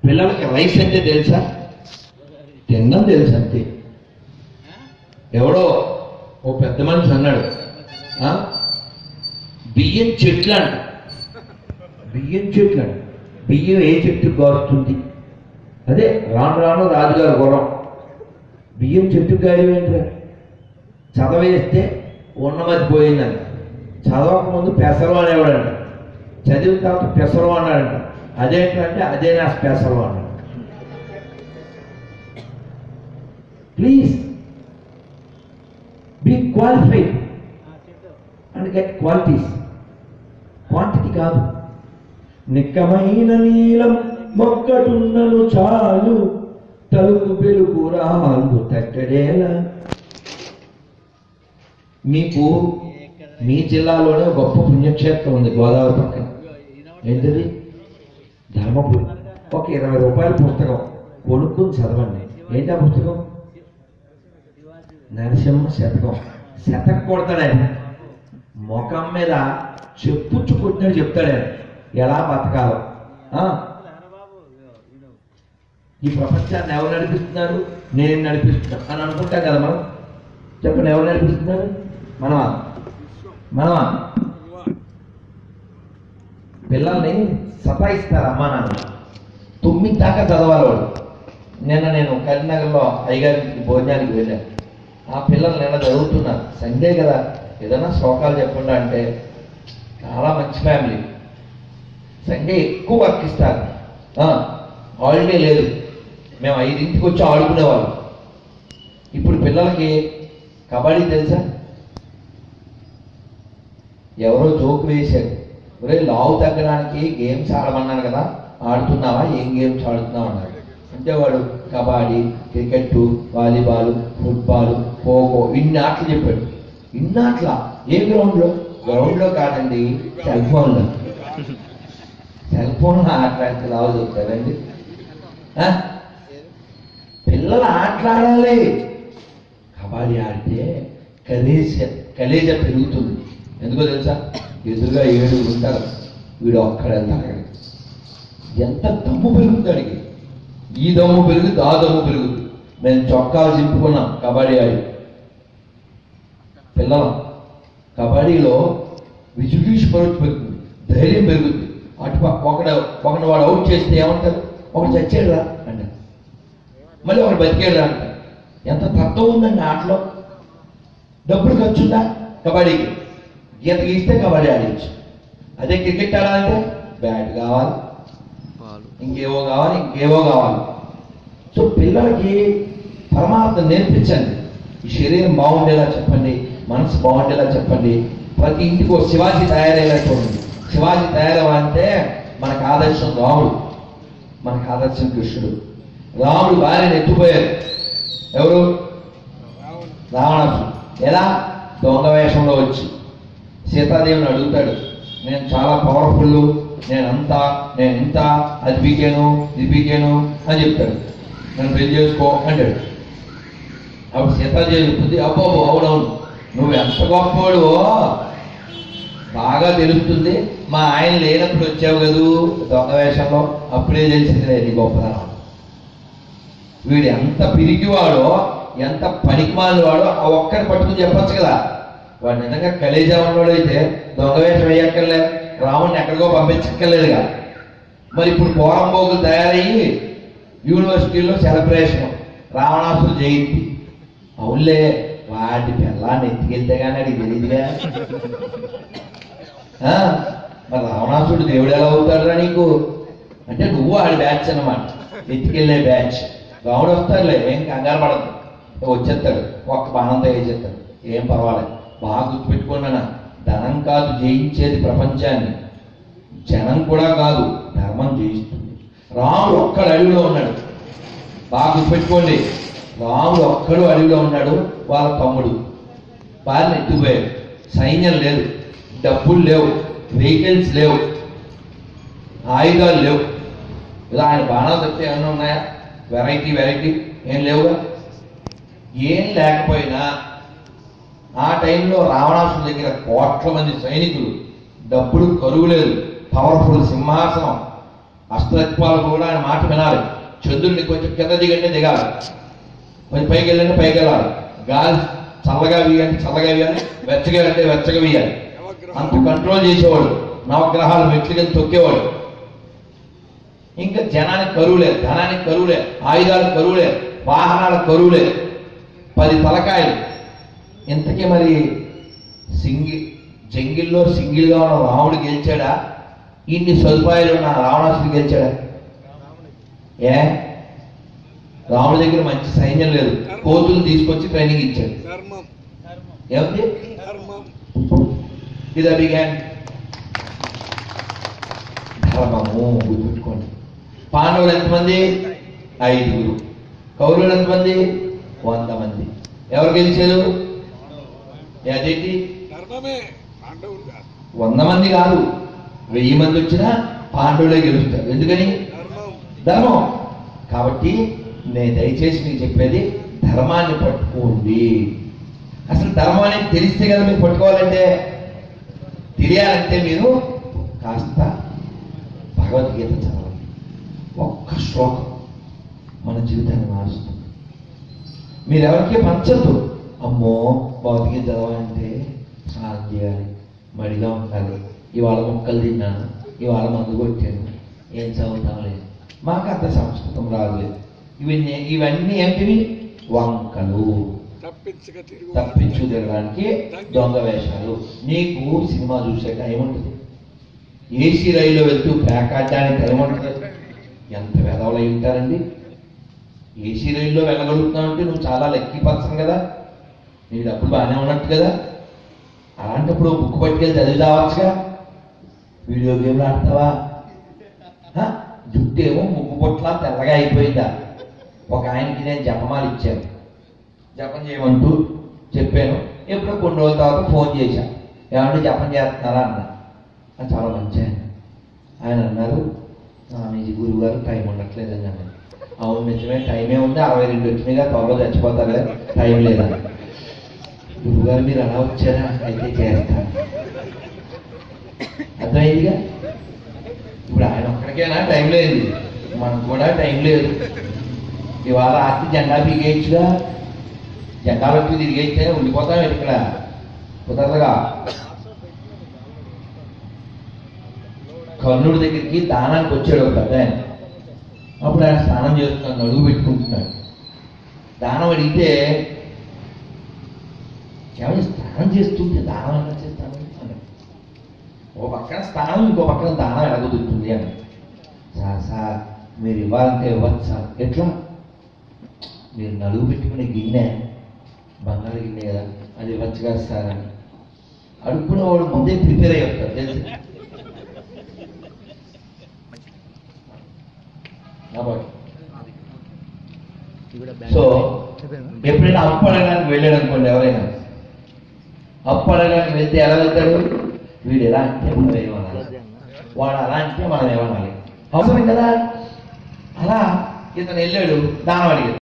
పిల్లలకి రైస్ అంటే తెలుసా తినడం తెలుసు అంతే ఎవడో ఓ పెద్ద మనిషి అన్నాడు ఆ? బియ్యం చెట్లు అంట బియ్యం చెట్లు అంట బియ్యం ఏ చెట్టు కారుతుంది అదే రాను రాను రాజుగారు గుర్రం బియ్యం చెట్టు గాయమేంట్రా చదవేస్తే ఉన్నమతి పోయిందంట చదవక ముందు పెసరు అనేవాడంట చదివిన తర్వాత పెసరు అన్నాడంట అదేంటంటే అదే నా పెసరు అన్నాడు please be qualified and get qualities quantity కాదు నిక్కమైన నీలం మొక్కటున్నను చాలు తలుపు వెలుగు రాళ్ళు తట్టడేలా మీకు మీ జిల్లాలోనే గొప్ప పుణ్యక్షేత్రం ఉంది గోదావరి పక్కన ఏంటిది ధర్మపురి ఒక ఇరవై రూపాయల పుస్తకం కొనుక్కుని చదవండి ఏంటి ఆ పుస్తకం నరసింహ శతకం శతక కొడతాడు ముఖం మీద చెప్పుచ్చు కొట్టినట్టు చెప్తాడు ఆయన. ఎలా బతకాలో ఆ? ఈ ప్రపంచాన్ని ఎవరు నడిపిస్తున్నారు నేను నడిపిస్తున్నాను అని అనుకుంటాం కదా మనం చెప్పండి ఎవరు నడిపిస్తున్నారు మనమా మనమా పిల్లల్ని సతాయిస్తారు అమ్మా నాన్న తొమ్మిది దాకా చదవాలి వాళ్ళు నిన్న నేను కరీంనగర్లో అయ్యగారికి భోజనానికి వెళ్ళాను ఆ పిల్లలు నిన్న చదువుతున్నారు సండే కదా ఏదైనా శ్లోకాలు చెప్పండి అంటే చాలా మంచి ఫ్యామిలీ సండే ఎక్కువ వర్క్ ఇస్తారు ఆ, హాలిడే లేదు మేము ఐదింటికి వచ్చి ఆడుకునేవాళ్ళం ఇప్పుడు పిల్లలకి కబడ్డీ తెలుసా ఎవరో జోక్ వేశారు ఒరే లావు తగ్గడానికి గేమ్స్ ఆడమన్నాను కదా ఆడుతున్నావా ఏం గేమ్స్ ఆడుతున్నావు అన్నారు అంటే వాడు kabaddi cricket volleyball football kho kho ఇన్ని ఆటలు చెప్పాడు ఇన్ని ఆటల ఏ గ్రౌండ్లో గ్రౌండ్లో కాదండి సెల్ ఫోన్లో సెల్ ఫోన్లో ఆటలాడితే లావు చెప్తారండి ఆ? పిల్లలు ఆటలాడాలి కబడ్డీ ఆడితే కలేజ కలేజ పెరుగుతుంది ఎందుకో తెలుసా ఎదురుగా ఏడుగురు ఉంటారు వీడు ఒక్కడే తాగడు ఎంత దమ్ము పెరుగుతుంది అడిగి ఈ దమ్ము పెరుగుతుంది ఆ దమ్ము పెరుగుతుంది మేము చొక్కాలు చింపుకున్నాం కబడ్డీ ఆడి పిల్లలు కబడ్డీలో విజుగీష్ పరుచు పెరుగుతుంది ధైర్యం పెరుగుతుంది అటు పక్క ఒకడు ఒకడు వాడు అవుట్ చేస్తే ఏమంటారు ఒకడు చచ్చాడు రా అంటారు మళ్ళీ ఒకడు బతికాడు రా అంటారు ఎంత తత్వం ఉందండి ఆటలో డబ్బులు ఖర్చుందా కబడ్డీకి గీత గీస్తే కబడ్డీ ఆడించు అదే క్రికెట్ ఆడాలంటే బ్యాట్ కావాలి ఇంకేవో కావాలి ఇంకేవో కావాలి సో పిల్లలకి పరమార్థం నేర్పించండి ఈ శరీరం బాగుండేలా చెప్పండి మనసు బాగుండేలా చెప్పండి ప్రతి ఇంటికి ఒక శివాజీ తయారయ్యేలా చూడండి శివాజీ తయారవ్వాలంటే మనకు ఆదర్శం రాముడు మనకు ఆదర్శం కృష్ణుడు రాముడు భార్యను ఎత్తుపోయారు ఎవరు రావణాసుడు ఎలా దొంగ వేషంలో వచ్చి సీతాదేవిని అడుగుతాడు నేను చాలా పవర్ఫుల్ నేను అంతా నేను ఇంత అది పీకాను ఇది పీకాను అని చెప్తాడు నన్ను పెళ్లి చేసుకో అంటాడు అప్పుడు సీతాదేవి చెప్తుంది అబ్బో అవునవును నువ్వు ఎంత గొప్పవాడు బాగా తెలుస్తుంది మా ఆయన లేనప్పుడు వచ్చావు కదూ దొంగ వేషంలో అప్పుడే తెలిసిందిలే నీ గొప్పతనం వీడు ఎంత పిరికివాడో ఎంత పనికిమాలిన వాడో ఆ ఒక్కరిని పట్టుకుని చెప్పొచ్చు కదా వాడు నిజంగా కలేజా ఉన్నవాడు అయితే దొంగ వేషం వేయక్కర్లే రాముడిని ఎక్కడికో పంపించక్కర్లేదుగా మరి ఇప్పుడు పోరంబోగులు తయారయ్యి యూనివర్సిటీలో సెలబ్రేషన్ రావణాసురు జయంతి అవునులే వాటి పిల్లాన్ని ఎత్తుకెళ్తే కానీ అది తెలియదుగా ఆ, మరి రావణాసుడు దేవుడు ఎలా అవుతాడురా నీకు అంటే నువ్వు ఆడి బ్యాచ్ అన్నమాట ఎత్తుకెళ్ళే బ్యాచ్ రాముడు వస్తాడులే ఏం కంగారు పడదు వచ్చేస్తాడు ఒక్క బాణంతో వేసేస్తాడు ఏం పర్వాలేదు బాగా గుర్తుపెట్టుకున్నానా ధనం కాదు జయించేది ప్రపంచాన్ని జనం కూడా కాదు ధర్మం జయిస్తుంది రాముడు ఒక్కడు అడవిలో ఉన్నాడు బాగా గుర్తుపెట్టుకోండి రాముడు ఒక్కడు అడవిలో ఉన్నాడు వాళ్ళ తమ్ముడు వారిని ఎత్తుపోయాడు సైన్యం లేదు డబ్బులు లేవు వెహికల్స్ లేవు ఆయుధాలు లేవు ఇలా ఆయన బాణాలు తప్పితే ఏమైనా ఉన్నాయా వెరైటీ వెరైటీ ఏం లేవుగా ఏం లేకపోయినా ఆ టైంలో రావణాసుని దగ్గర కోట్ల మంది సైనికులు డబ్బులు కరువు లేదు పవర్ఫుల్ సింహాసనం అష్టత్వాలు కూడా ఆయన మాట వినాలి చంద్రుడిని కొంచెం కింద దిగంటే దిగాలి కొంచెం పైకి వెళ్ళండి పైకి వెళ్ళాలి గాలి చల్లగా వీయాలి చల్లగా వీయాలి వెచ్చగా అంటే వెచ్చగా వీయాలి అంత కంట్రోల్ చేసేవాడు నవగ్రహాలు మెట్లు కింద తొక్కేవాడు ఇంకా జనానికి కరువు లేదు ధనానికి కరువు లేదు ఆయుధాలకు కరువు లేదు వాహనాలకు కరువు లేదు పది తలకాయలు ఇంతకీ మరి సింగి జంగిల్లో సింగిల్గా ఉన్న రాముడు గెలిచాడా ఇన్ని సదుపాయాలు ఉన్న రావణాసుడు గెలిచాడా ఏ రాముడి దగ్గర మంచి సైన్యం లేదు కోతులు తీసుకొచ్చి ట్రైనింగ్ ఇచ్చాడు ధర్మం ఏముంది ధర్మం ఇది అడిగాను ధర్మము గుర్తుపెట్టుకోండి పాండవులు ఎంతమంది ఐదుగురు కౌరవులు ఎంతమంది వంద మంది ఎవరు గెలిచారు అదేంటి ధర్మమే పాండవులు కాదు వంద మంది కాదు వెయ్యి మంది వచ్చినా పాండవులే గెలుస్తారు ఎందుకని ధర్మం ధర్మం కాబట్టి నేను దయచేసి మీకు చెప్పేది ధర్మాన్ని పట్టుకోండి అసలు ధర్మం అనేది తెలిస్తే కదా మీరు పట్టుకోవాలంటే తెలియాలంటే మీరు కాస్త భగవద్గీత చదవండి ఒక్క శ్లోకం మన జీవితాన్ని మారుస్తుంది మీరు ఎవరికి పంచద్దు అమ్మో భగవద్గీత చదవాలంటే స్నానం చేయాలి మడిగా ఉండాలి ఇవాళ మొక్కలు తిన్నాను ఇవాళ మందు కొట్టాను ఏం చదువుతాం లేదు మాకు అంత సంస్కృతం రాదులేదు ఇవన్నీ ఇవన్నీ ఏంటివి వంకలు తప్పించక తిరుగు తప్పించు తిరగడానికి దొంగ వేషాలు నీకు సినిమా చూసే టైం ఉంటుంది ఏసీ రైల్లో వెళ్తూ ప్యాకాడడానికి టైం ఉంటుంది ఎంత వెదవలై ఉంటారండి ఏసీ రైల్లో వెళ్ళగలుగుతున్నావు అంటే నువ్వు చాలా లక్కీ పర్సన్ కదా నీకు డబ్బులు బాగానే ఉన్నట్టు కదా అలాంటప్పుడు బుక్ పట్టుకెళ్ళి చదివి రావచ్చుగా వీడియో గేమ్లు ఆడతావా హ? జుట్టు ఏమో ముగ్గు పొట్ల తెల్లగా అయిపోయిందా ఒక ఆయనకి నేను జపమాలు ఇచ్చాను జపం చేయమంటూ చెప్పాను ఎప్పుడో కొన్ని రోజుల తర్వాత ఫోన్ చేశా ఏమంటే జపం చేస్తున్నారా అన్న అది చాలా మంచి ఆయన ఆయన అన్నారు స్వామీజీ గురువు గారు టైం ఉండట్లేదని అన్నారు అవును నిజమే టైమే ఉంది అరవై రెండు వచ్చినాయిగా త్వరలో చచ్చిపోతారు కదా టైం లేదా గురువు గారు మీరు అలా వచ్చారా అయితే చేస్తాను అర్థమైందిగా ఇప్పుడు ఆయన ఒక్కడికైనా టైం లేదు మనకు కూడా టైం లేదు ఇవాళ ఆర్తి జెండా పీకేయచ్చుగా జెండా పెట్టి తిరిగేస్తే ఉండిపోతాం ఇక్కడ కుదరదుగా కర్ణుడి దగ్గరికి దానానికి వచ్చాడు ఒక పెద్ద ఆయన అప్పుడు ఆయన స్నానం చేస్తున్నాడు నడువు పెట్టుకుంటున్నాడు దానం అడిగితే ఏమైనా స్నానం చేస్తుంటే దానం ఎలా చేస్తాను అన్నాడు ఓ పక్కన స్నానం ఇంకో పక్కన దానం ఎలా కుదురుతుంది అని సార్ సార్ మీరు ఇవ్వాలంటే ఇవ్వచ్చు సార్ ఎట్లా మీరు నలుగు పెట్టుకునే గిన్నె బంగారు గిన్నె కదా అది ఇవ్వచ్చు కదా సార్ అని అడుక్కునే వాడు ముందే ప్రిపేర్ అయ్యి వస్తారు తెలుసు కాబట్టి సో ఎప్పుడైనా అప్పు అడగడానికి వెళ్ళాడు అనుకోండి ఎవరైనా అప్పు అడగడానికి వెళ్తే ఎలా వెళ్తాడు వీడు ఎలా అంటే మనం ఏమనాలి వాడు అలా అంటే మనం ఏమనాలి అవసరం కదా అలా ఇతను వెళ్ళాడు దానం అడిగాడు